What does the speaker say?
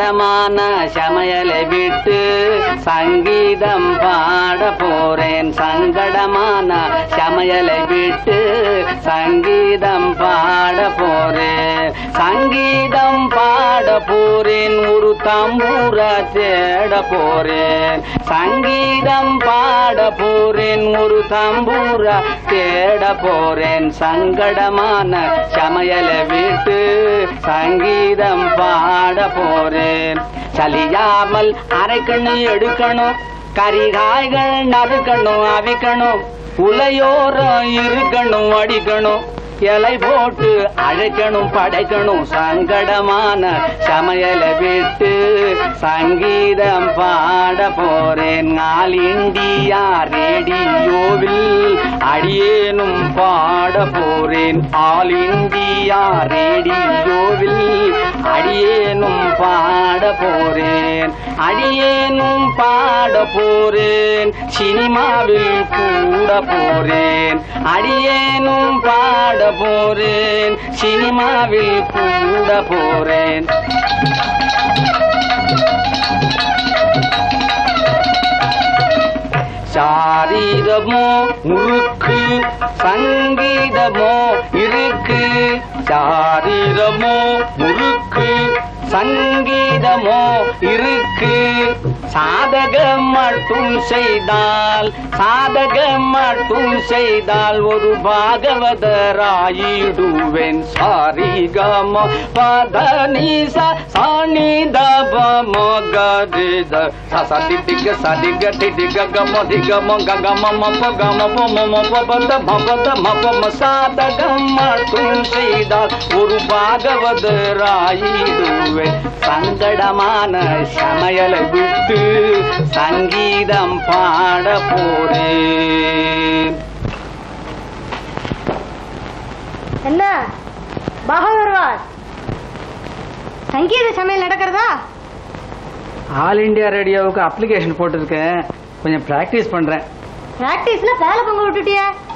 சங்கடமான சமையலை விட்டு சங்கீதம் பாட போறேன் சங்கடமான சமையலை விட்டு சங்கீதம் பாட போறேன் சங்கீதம் பாட போறேன் ஒரு தம்பூர தேட போறேன் சங்கீதம் பாட போறேன் ஒரு தம்பூர தேட போறேன் சங்கடமான சமையலை விட்டு சங்கீதம் பாட போறேன் சலியாமல் அரைக்கணும் எடுக்கணும் கரிகாய்கள் நறுக்கணும் அவிக்கணும் உலையோரம் இருக்கணும் அடிக்கணும் இலை போட்டு அழைக்கணும் படைக்கணும் சங்கடமான சமையலை விட்டு சங்கீதம் பாட போறேன் ஆல் இந்தியா ரேடியோவில் அடியேனும் பாட போறேன் ஆல் இந்தியா ரேடியோவில் அடியேனும் பாட போறேன் அடியேனும் பாட போறேன் சினிமாவில் கூட போறேன் அடியேனும் பாட போறேன் சினிமாவில் கூட போறேன் சாரீரமோ முறுக்கு சங்கீதமோ இருக்கு சாரீரமோ முறுக்கு சங்கீதமோ இருக்கு சாதகம் மட்டும் செய்தால் சாதகம் மட்டும் செய்தால் ஒரு பாகவதராயிடுவேன் சாரி கம பத நீச சாணி தப மகரித சதி திக சதி கட்டி திக கம திக மங்க கம மப்ப கம பொம மப்ப பத மபத மப்ப ம சாதகம் மட்டும் செய்தால் ஒரு பாகவதராயிடுவேன் சங்கடமான சமையலை விட்டு சங்கீதம் பாட போறேன் என்ன பாகவர்வால் சங்கீத சமையல் நடக்கிறதா ஆல் இந்தியா ரேடியோவுக்கு அப்ளிகேஷன் போட்டிருக்கேன் கொஞ்சம் ப்ராக்டிஸ் பண்றேன் பிராக்டிஸ்ல பேல பொங்க விட்டுட்டியே